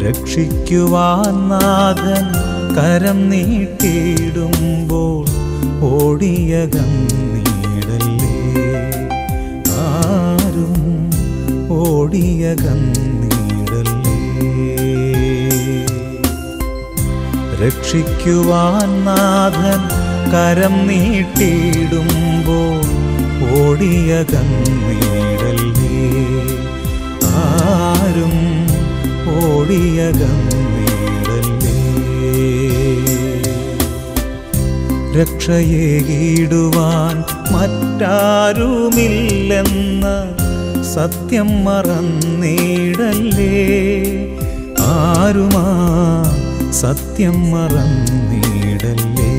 രക്ഷിക്കുവാൻ നാഥൻ കരം നീട്ടിയിടുമ്പോൾ ഓടിയകന്നീടല്ലേ ആരും ഓടിയകന്നീടല്ലേ രക്ഷിക്കുവാൻ നാഥൻ കരം നീട്ടിയിടുമ്പോൾ ഓടിയകന്നീടല്ലേ ആരും ഓടിയകന്നീടല്ലേ രക്ഷയേകിടുവാൻ മറ്റാരുമില്ലെന്ന സത്യം മറന്നിടല്ലേ ആരുമാ സത്യം മറന്നിടല്ലേ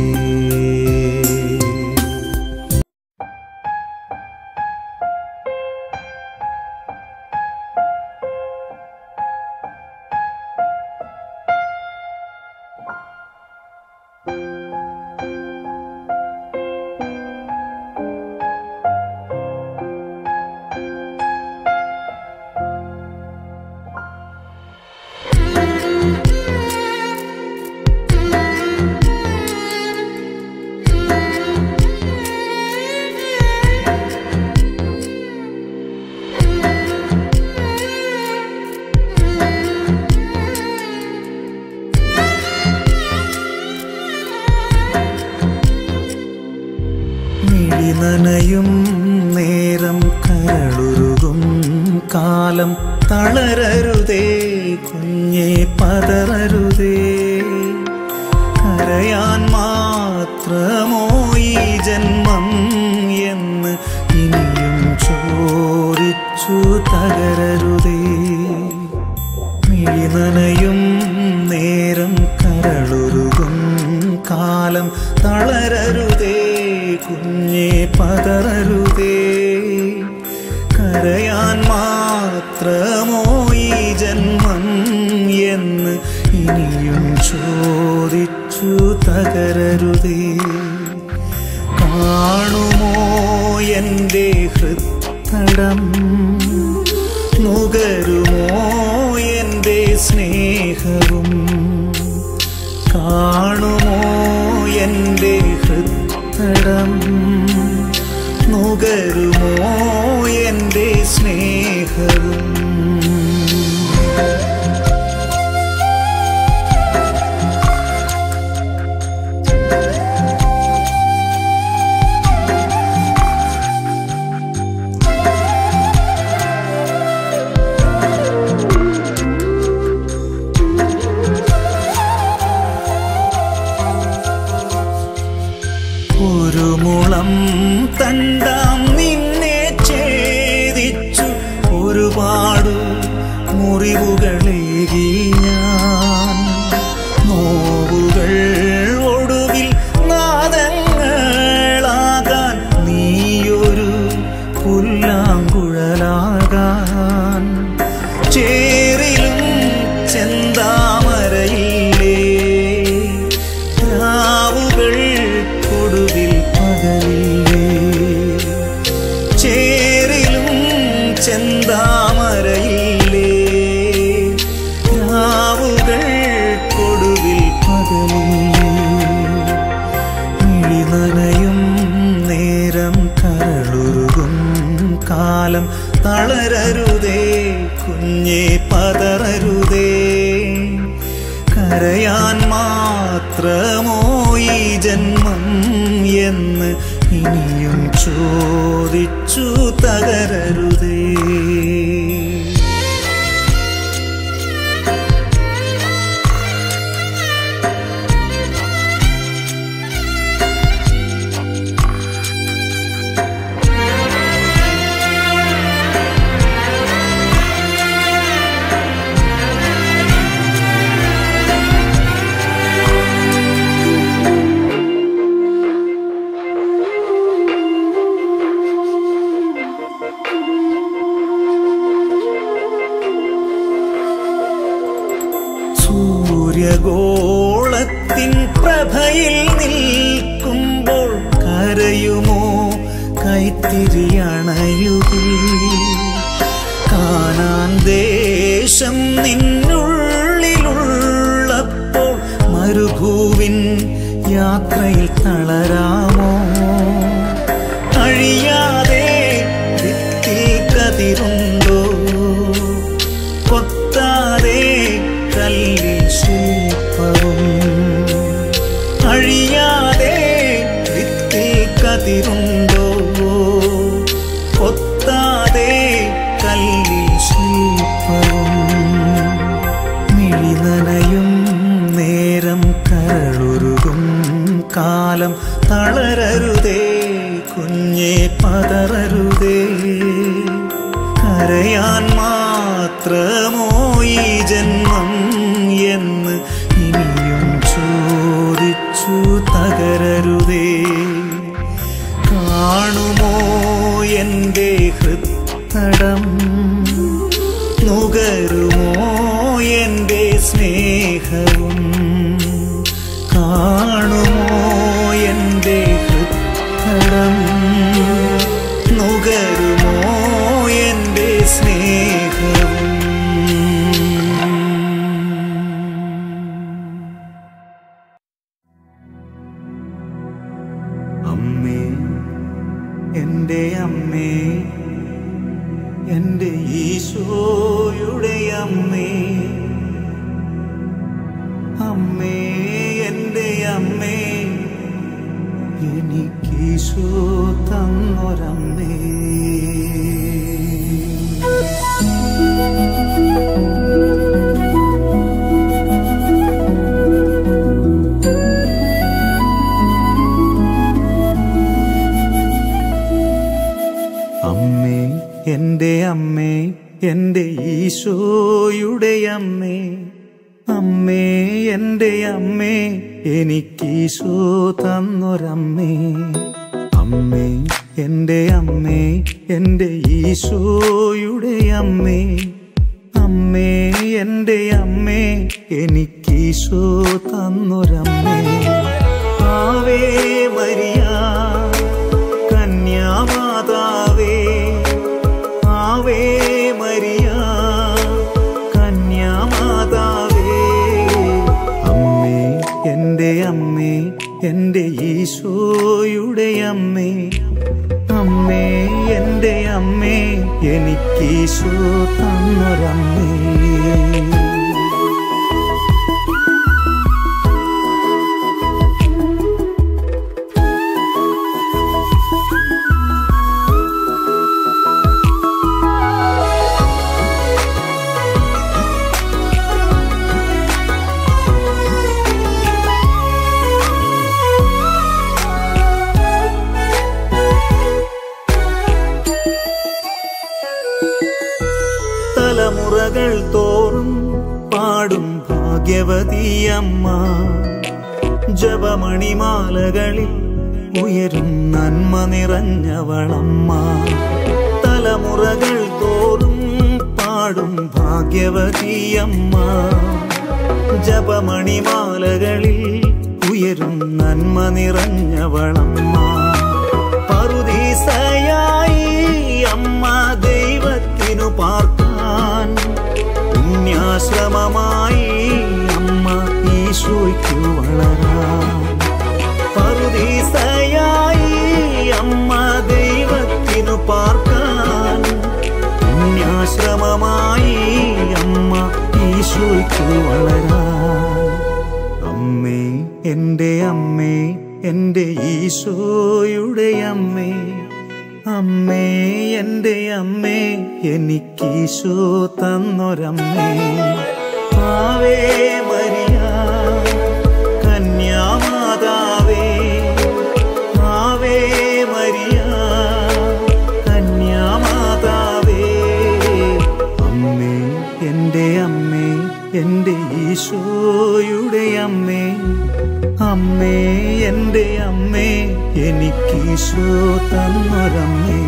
മിഴി നനയും നേരം കരളുരുകും കാലം തളരരുതേ കുഞ്ഞെ പതറരുതേ കരയാൻ മാത്രമോ ഈ ജന്മം എന്ന് ഇനിയും ചോദിച്ചു തകരരുതേ മിഴി നനയും നേരം കരളുരുകും കാലം തളരരുതേ കുഞ്ഞെ പതറരുതേ കരയാൻ മാത്രമോ ഈ ജന്മം എന്ന് ഇനിയും ചോദിച്ചു തകരരുതേ കാണുമോ എൻ്റെ ഹൃത്തടം നുകരുമോ എൻ്റെ സ്നേഹവും കാണുമോ എൻ്റെ ഹൃത്തടം നുകരുമോ എൻ്റെ സ്നേഹവും ഒരു മുളം തണ്ടാം നിന്നെ ഛേദിച്ചു ഒരുപാട് മുറിവുകളേകി ഞാൻ നോവുകൾ ഒടുവിൽ നാദങ്ങളാകാൻ നീയൊരു പുല്ലാങ്കുഴലാകാൻ ചേറിലും ചെന്താമരയില്ലേ രാവുകൾ കൊടുവിൽ പകലില്ലേ ചേറിലും ചെന്താമരയില്ലേ രാവുകൾ കൊടുവിൽ പകലില്ലേ മിഴി നനയും നേരം കരളുരുകും കാലം തളരരുതേ കുഞ്ഞെ പതറരുതേ കരയാൻ മാത്രമോ ഈ ജന്മം എന്ന് ഇനിയും ചോദിച്ചു തകരരുതേ സൂര്യഗോളത്തിൻ പ്രഭയിൽ നിൽക്കുമ്പോൾ കരയുമോ കൈത്തിരിയണയുകിൽ കാണാൻ ദേശം നിന്നുള്ളിലുണ്ടെങ്കിലും യാത്രയിൽ തളരാമോ അഴിയാതെ വിത്തിൽ കതിരുണ്ടോ കൊത്താതെ കല്ലിൽ ശില്പവും അഴിയാതെ വിത്തിൽ കതിരുണ്ടോ കൊത്താതെ കല്ലിൽ ശില്പവും മിഴിനനയും നേരം കരളുരുകും കാലം തളരരുതേ കുഞ്ഞെ പതറരുതേ കരയാൻ മാത്രമോ ഈ ജന്മം എന്ന് ഇനിയും ചോദിച്ചു തകരരുതേ കാണുമോ എൻ്റെ ഹൃത്തടം നുകരുമോ എൻ്റെ സ്നേഹവും കാണുമോ എൻ്റെ ഹൃത്തടം നുകരുമോ എൻ്റെ സ്നേഹവും അമ്മേ എൻ്റെ അമ്മേ എൻ്റെ ഈശോയുടെ അമ്മേ അമ്മേ എൻ്റെ അമ്മേ എനിക്കീശോ തന്നൊരമ്മേ അമ്മേ എൻ്റെ അമ്മേ എൻ്റെ ഈശോയുടെ അമ്മേ അമ്മേ എൻ്റെ അമ്മേ എനിക്കീശോ തന്നൊരമ്മേ അമ്മേ എൻ്റെ അമ്മേ എൻ്റെ ഈശോയുടെ അമ്മേ അമ്മേ എൻ്റെ അമ്മേ എനിക്കീശോ തന്നൊരമ്മേ ആവേ മരിയ കന്യാമാതാവേ ആവേ മരിയ കന്യാമാതാവേ അമ്മേ എൻ്റെ അമ്മേ എൻ്റെ ഈശോയുടെ അമ്മേ അമ്മേ എൻ്റെ അമ്മേ എനിക്കീശോ തന്നൊരമ്മേ തലമുറകൾ തോറും പാടും ഭാഗ്യവതിയമ്മ ജപമണിമാലകളിൽ ഉയരും നന്മ നിറഞ്ഞവളമ്മ തലമുറകൾ തോറും പാടും ഭാഗ്യവതിയമ്മ ജപമണിമാലകളിൽ ഉയരും നന്മ നിറഞ്ഞവളമ്മ പറുദീസയായി അമ്മ ദൈവത്തിനു പാർക്കാൻ പുണ്യാശ്രമമായി അമ്മ ഈശോയ്ക്കു വളരാൻ പറുദീസയായി അമ്മ ദൈവത്തിനു പാർക്കാൻ പുണ്യാശ്രമമായി അമ്മ ഈശോയ്ക്കു വളരാൻ അമ്മേ എൻ്റെ അമ്മേ എൻ്റെ ഈശോയുടെ അമ്മേ അമ്മേ എൻ്റെ അമ്മേ എനിക്കീശോ തന്നൊരമ്മേ ആവേ മരിയ കന്യാമാതാവേ ആവേ മരിയ കന്യാമാതാവേ അമ്മേ എൻ്റെ അമ്മേ എൻ്റെ ഈശോയുടെ അമ്മേ അമ്മേ എൻ്റെ അമ്മേ എനിക്കീശോ തന്നൊരമ്മേ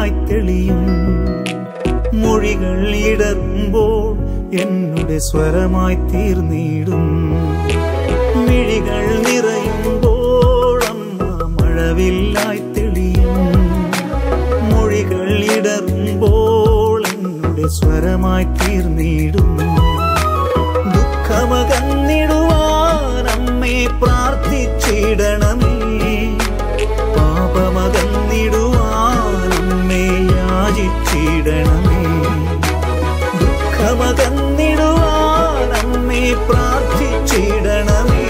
മഴവില്ലായി തെളിയും മൊഴികൾ ഇടറുമ്പോൾ എന്നുടെ സ്വരമായി തീർന്നിടും മിഴികൾ നിറയുമ്പോൾ അമ്മ മഴവില്ലായി തെളിയും മൊഴികൾ ഇടറുമ്പോൾ എന്നുടെ സ്വരമായി തീർന്നിടും ദുഃഖമകന്നിടുവാൻ അമ്മേ പ്രാർത്ഥിച്ചിടണമേ പാപമകന്നിടുവാൻ അമ്മേ യാചിച്ചിടണമേ ദുഃഖമകന്നിടുവാൻ അമ്മേ പ്രാർത്ഥിച്ചിടണമേ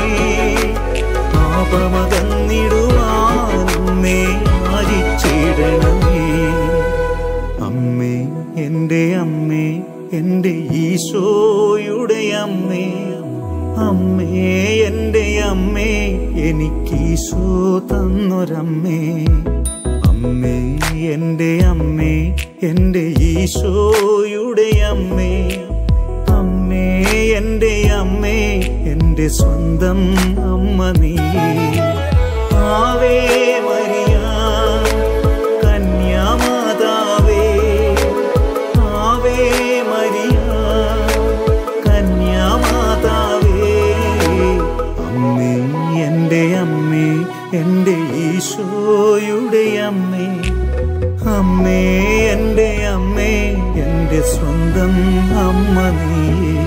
പാപമകന്നിടുവാൻ അമ്മേ യാചിച്ചിടണമേ അമ്മേ എൻ്റെ അമ്മേ എൻ്റെ ഈശോയുടെ അമ്മേ അമ്മേ എൻ്റെ അമ്മേ എനിക്ക് ഈശോ തന്നൊരമ്മേ അമ്മേ എൻ്റെ അമ്മേ എൻ്റെ ഈശോയുടെ അമ്മേ അമ്മേ എൻ്റെ അമ്മേ എൻ്റെ സ്വന്തം അമ്മ നീ ആവേ മരിയ കന്യാമാതാവേ ആവേ മരിയ കന്യാമാതാവേ അമ്മേ എൻ്റെ അമ്മേ എൻ്റെ ഈശോയുടെ അമ്മേ അമ്മേ എൻ്റെ അമ്മേ എൻ്റെ സ്വന്തം അമ്മ നീ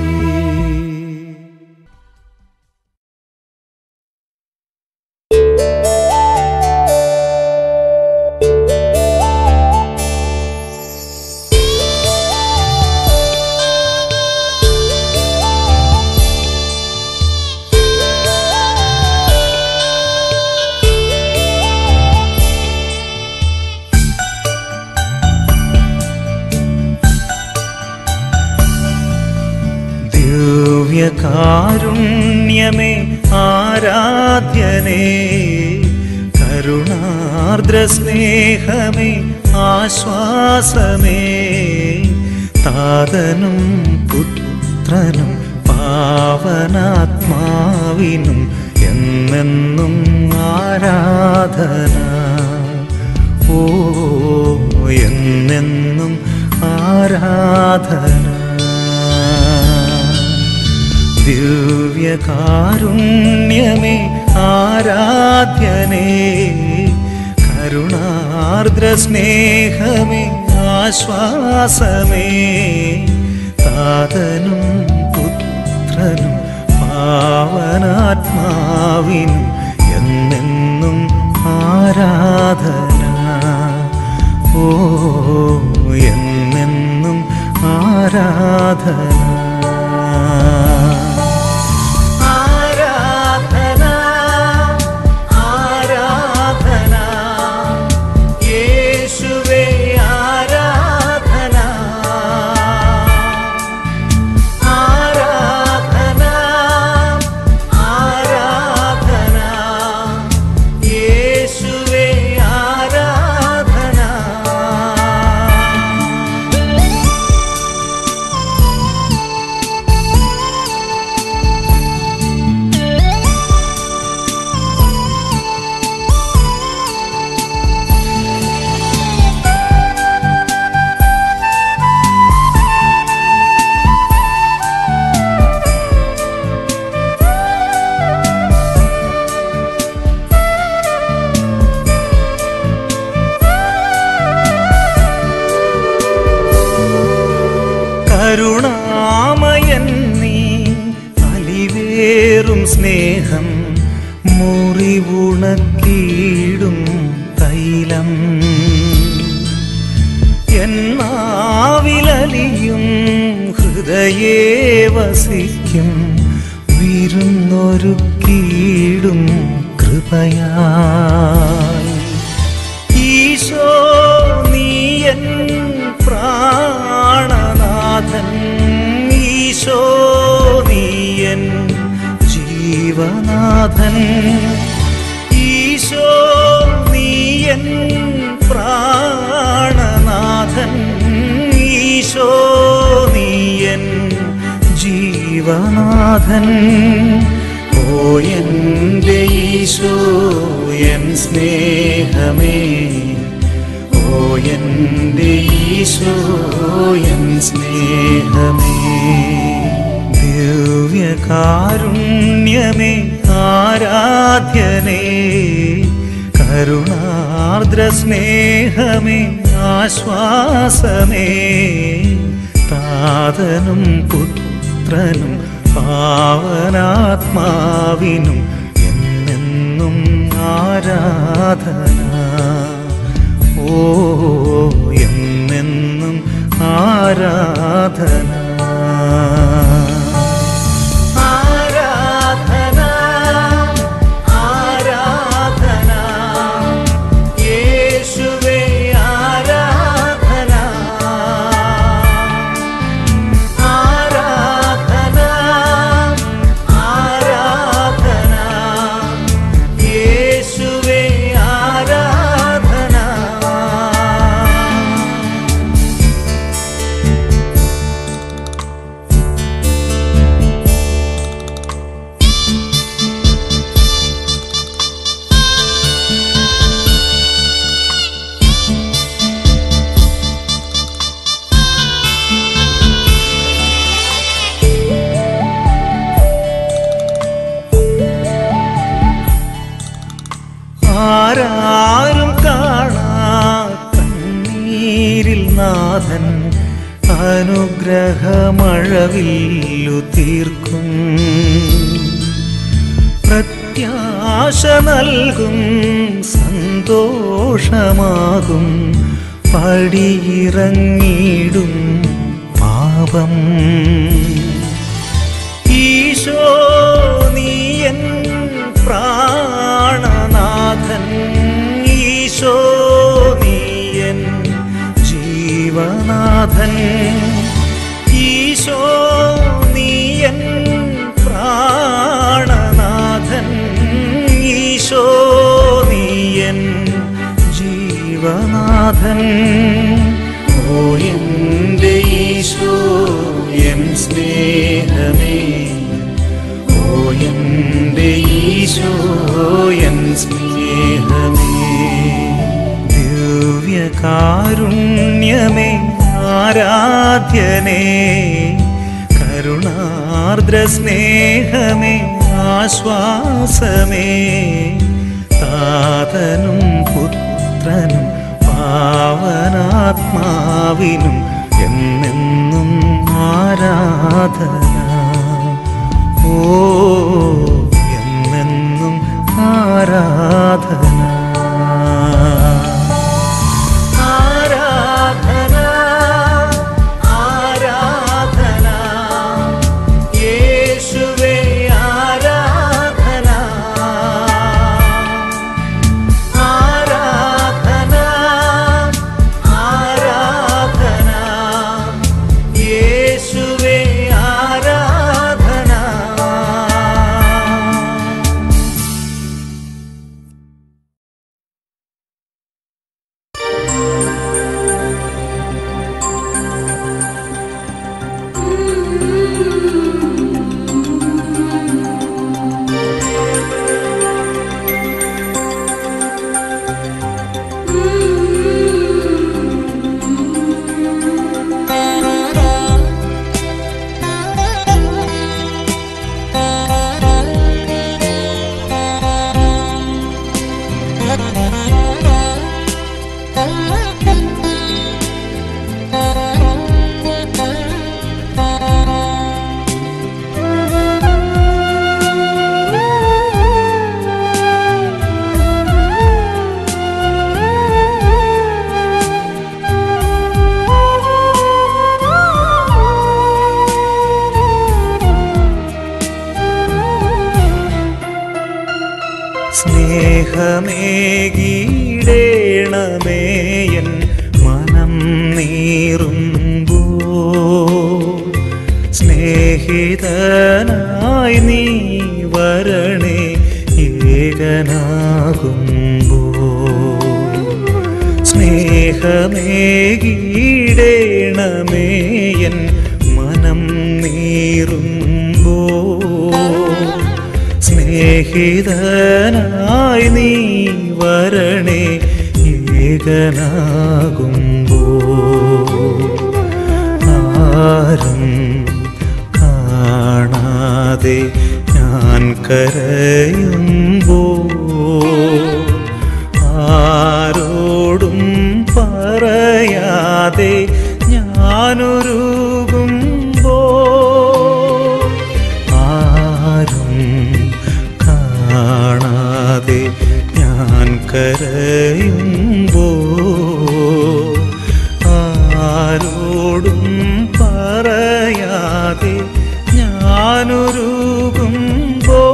ദിവ്യകാരുണ്യമേ ആരാധ്യനേ കരുണാർദ്ര സ്നേഹമേ ആശ്വാസമേ താതനും പുത്രനും പാവനാത്മാവിനും എന്നെന്നും ആരാധന ഓ എന്നെന്നും ആരാധന ദിവ്യകാരുണ്യമേ ആരാധ്യനേ കരുണാർദ്ര സ്നേഹമേ ആശ്വാസമേ താതനും പുത്രനും പാവനാത്മാവിനും എന്നെന്നും ആരാധന ഓ എന്നെന്നും ആരാധന ആരാധന ആരാധന യേശുവേ ആരാധന ആരാധന ആരാധന യേശുവേ ആരാധന കരുണാമയൻ നീ അലിവേറും സ്നേഹം മുറിവുണക്കീടും തൈലം എന്നാവിലലിയും ഹൃദയേ വസിക്കും വിരുന്നൊരുക്കീടും കൃപയായി ഈശോ നീയൻ പ്രാണനാഥൻ ഈശോ നീയൻ ജീവനാഥൻ ഈശോ നീയൻ പ്രാണനാഥൻ ഈശോ നീയൻ ജീവനാഥൻ ഓ എൻ്റെ ഈശോ എൻ സ്നേഹമേ ഓ എൻ്റെ ഈശോ എൻ സ്നേഹമേ ദിവ്യകാരുണ്യമേ ആരാധ്യനേ കരുണാർദ്ര സ്നേഹമേ ആശ്വാസമേ താതനും പുത്രനും പാവനാത്മാവിനും എന്നെന്നും ആരാധന ഓ എന്നെന്നും ആരാധന ആരാധന ആരാധന യേശുവേ ആരാധന ആരാധന ആരാധന യേശുവേ ആരാധന ആരാരും കാണാ കണ്ണീരിൽ നാഥൻ അനുഗ്രഹമഴവില്ലു തീർക്കും പ്രത്യാശ നൽകും സന്തോഷമാകും പടിയിറങ്ങിയിടും പാപം ഈശോ നീയൻ പ്രാണനാഥൻ ഈശോ നീയൻ ജീവനാഥൻ ഈശോ നീയൻ പ്രാണനാഥൻ ഈശോ നീയൻ ജീവനാഥൻ ഓ എൻ്റെ ഈശോ എൻ സ്നേഹമേ ഓ എൻ്റെ ഈശോ എൻ സ്നേഹമേ ദിവ്യകാരുണ്യമേ ആരാധ്യനേ കരുണാർദ്ര സ്നേഹമേ ആശ്വാസമേ താതനും പുത്രനും പാവനാത്മാവിനും എന്നെന്നും ആരാധന ഓ എന്നെന്നും ആരാധന ആരാധന ആരാധന യേശുവേ ആരാധന ആരാധന ആരാധന യേശുവേ ആരാധന സ്നേഹമേകീടേണമേയൻ മനം നീറുമ്പോ സ്നേഹിതനായി നീ വരണേ ഏകനാകുമ്പോ സ്നേഹമേകീടേണമേയൻ മനം നീറുമ്പോ സ്നേഹിതനായി നീ വരണേ ഏകനാകും ഞാനൊരുകുമ്പോ ആരും കാണാതെ ഞാൻ കരയുമ്പോ ആരോടും പറയാതെ ഞാനൊരുകുമ്പോ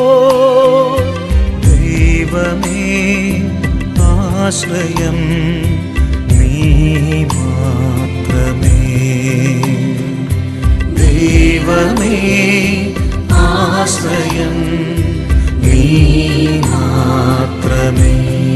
ദൈവമേ ആശ്രയം നീ മാത്രമേ ദൈവമേ ആശ്രയം നീ മാത്രമേ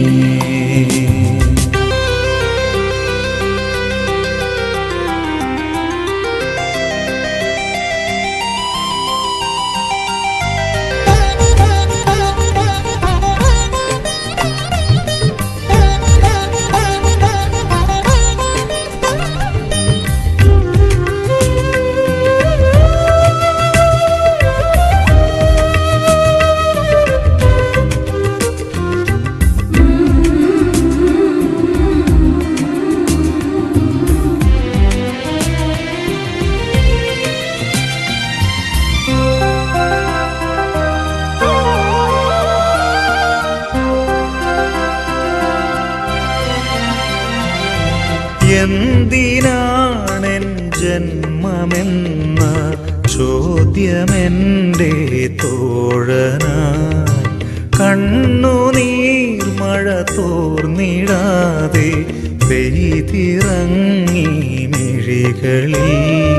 എന്തിനാണെൻ ജന്മമെന്ന ചോദ്യമെൻ്റെ തോഴനായി കണ്ണുനീർ മഴ തോർന്നിടാതെ പെയ്തിറങ്ങി മിഴികളിൽ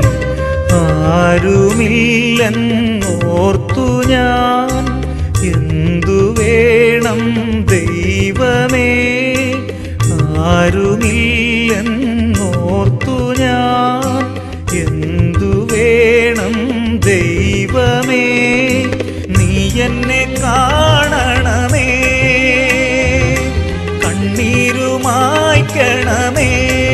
ആരുമില്ലെന്നോർത്തു ഞാൻ എന്തു വേണം ദൈവമേ ആരുമില്ലെന്നോർത്തു ഞാൻ എന്തു വേണം ദൈവമേ നീ എന്നെ കാണണമേ കണ്ണീരുമായ്ക്കണമേ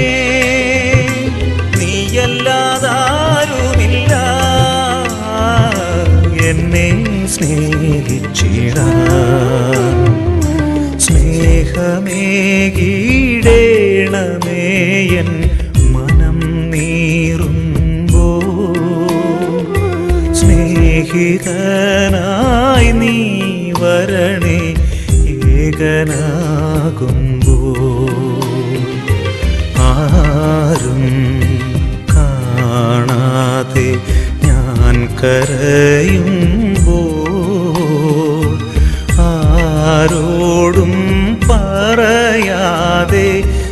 നീയല്ലാതാരുമില്ല എന്നെ സ്നേഹിച്ചിടാൻ സ്നേഹമേകീടേണമേയൻ മനം നീറുമ്പോ സ്നേഹിതനായി നീ വരണേ ഏകനാകുമ്പോ ആരും കാണാതെ ഞാൻ കരയുമ്പോ ആരോടും പറയാതെ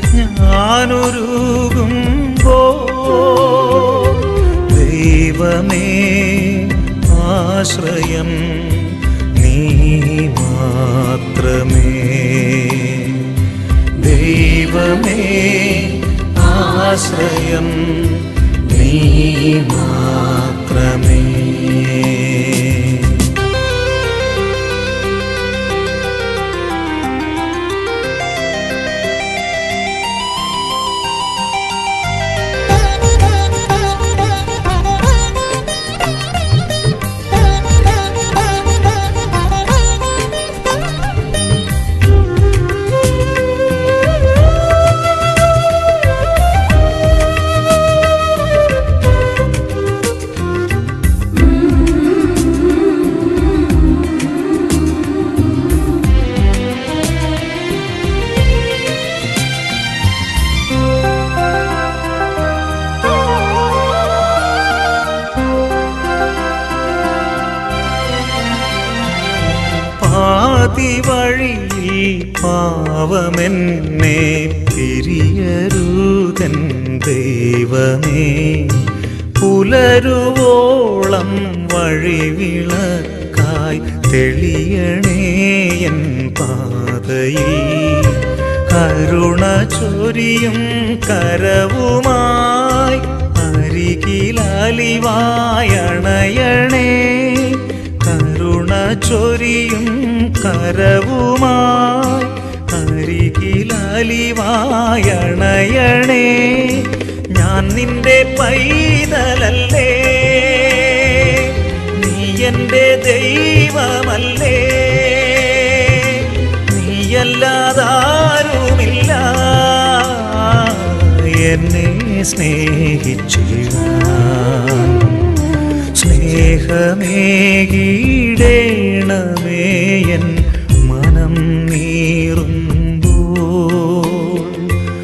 ഞാനൊരുകുമ്പോ ദൈവമേ ആശ്രയം നീ മാത്രമേ ദൈവമേ ആശ്രയം നീ മാത്രമേ പാതി വഴിയിൽ പാവമെന്നെ പിരിയരുതൻ ദൈവമേ പുലരുവോളം വഴിവിളക്കായി തെളിയണേ എൻ പാതയിൽ കരുണ ചൊരിയും കരവുമായി അരികിലാലിവായണയണേ കരുണ ചൊരിയും കരവുമായി അരികിലാലിവായണയണേ ഞാൻ നിന്റെ പൈതലല്ലേ നീ എൻ്റെ ദൈവമല്ലേ നീയല്ലാതാരുമില്ല എന്നെ സ്നേഹിച്ചിടാൻ സ്നേഹമേകീടേണമേ എൻ മനം നീറുമ്പോൾ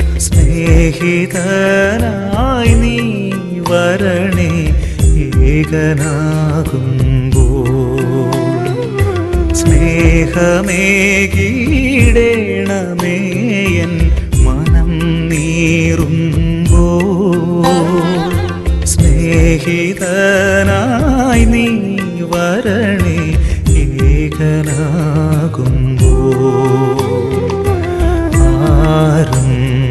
സ്നേഹിതനായി നീ വരണേ ഏകനാകുമ്പോൾ സ്നേഹമേകീടേണമേ എൻ മനം നീറുമ്പോൾ സ്നേഹിതനായി നീ വരണേ ഏകനാകുമ്പോൾ ആരും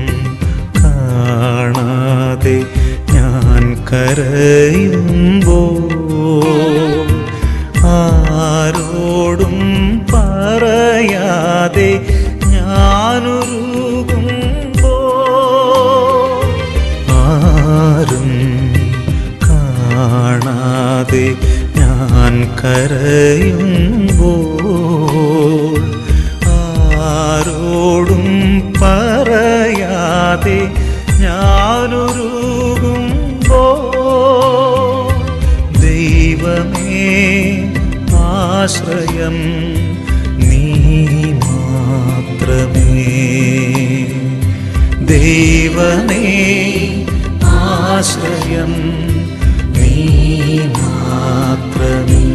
കാണാതെ ഞാൻ കരയുമ്പോൾ ആരോടും പറയാതെ ഞാനൊരുകുമ്പോൾ ആരും കാണാതെ ഞാൻ കരയുമ്പോൾ ആരോടും പറയാതെ ഞാനൊരുകുമ്പോൾ ദൈവമേ ആശ്രയം നീ മാത്രമേ ദൈവമേ ആശ്രയം നീ മാത്രമേ